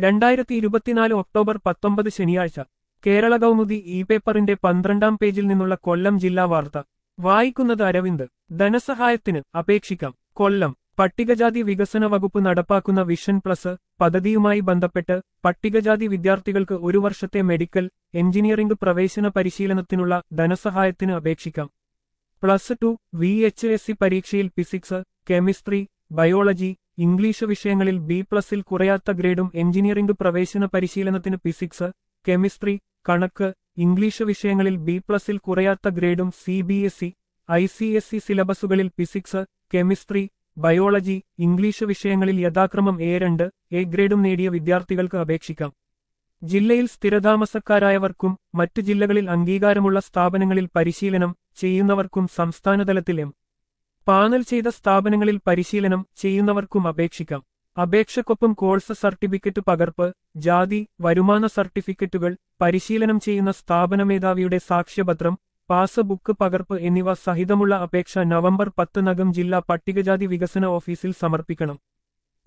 രണ്ടായിരത്തി ഇരുപത്തിനാല് ഒക്ടോബർ പത്തൊമ്പത് ശനിയാഴ്ച കേരള കൗമുദി ഇ പേപ്പറിന്റെ പന്ത്രണ്ടാം പേജിൽ നിന്നുള്ള കൊല്ലം ജില്ലാ വാർത്ത വായിക്കുന്നത് അരവിന്ദ് ധനസഹായത്തിന് അപേക്ഷിക്കാം കൊല്ലം പട്ടികജാതി വികസന വകുപ്പ് നടപ്പാക്കുന്ന വിഷൻ പ്ലസ് പദ്ധതിയുമായി ബന്ധപ്പെട്ട് പട്ടികജാതി വിദ്യാർത്ഥികൾക്ക് ഒരു വർഷത്തെ മെഡിക്കൽ എഞ്ചിനീയറിംഗ് പ്രവേശന പരിശീലനത്തിനുള്ള ധനസഹായത്തിന് അപേക്ഷിക്കാം plus two V H S C പരീക്ഷയിൽ ഫിസിക്സ് കെമിസ്ട്രി ബയോളജി ഇംഗ്ലീഷ് വിഷയങ്ങളിൽ ബി പ്ലസിൽ കുറയാത്ത ഗ്രേഡും എഞ്ചിനീയറിംഗ് പ്രവേശന പരിശീലനത്തിന് ഫിസിക്സ് കെമിസ്ട്രി കണക്ക് ഇംഗ്ലീഷ് വിഷയങ്ങളിൽ ബി പ്ലസിൽ കുറയാത്ത ഗ്രേഡും C B S E I C S E സിലബസുകളിൽ ഫിസിക്സ് കെമിസ്ട്രി ബയോളജി ഇംഗ്ലീഷ് വിഷയങ്ങളിൽ യഥാക്രമം എ രണ്ട് എ ഗ്രേഡും നേടിയ വിദ്യാർത്ഥികൾക്ക് അപേക്ഷിക്കാം ജില്ലയിൽ സ്ഥിരതാമസക്കാരായവർക്കും മറ്റു ജില്ലകളിൽ അംഗീകാരമുള്ള സ്ഥാപനങ്ങളിൽ പരിശീലനം ചെയ്യുന്നവർക്കും സംസ്ഥാനതലത്തിൽ എം പാനൽ ചെയ്ത സ്ഥാപനങ്ങളിൽ പരിശീലനം ചെയ്യുന്നവർക്കും അപേക്ഷിക്കാം അപേക്ഷക്കൊപ്പം കോഴ്സ് സർട്ടിഫിക്കറ്റ് പകർപ്പ് ജാതി വരുമാന സർട്ടിഫിക്കറ്റുകൾ പരിശീലനം ചെയ്യുന്ന സ്ഥാപന മേധാവിയുടെ സാക്ഷ്യപത്രം പാസ് ബുക്ക് പകർപ്പ് എന്നിവ സഹിതമുള്ള അപേക്ഷ നവംബർ പത്തിനകം ജില്ലാ പട്ടികജാതി വികസന ഓഫീസിൽ സമർപ്പിക്കണം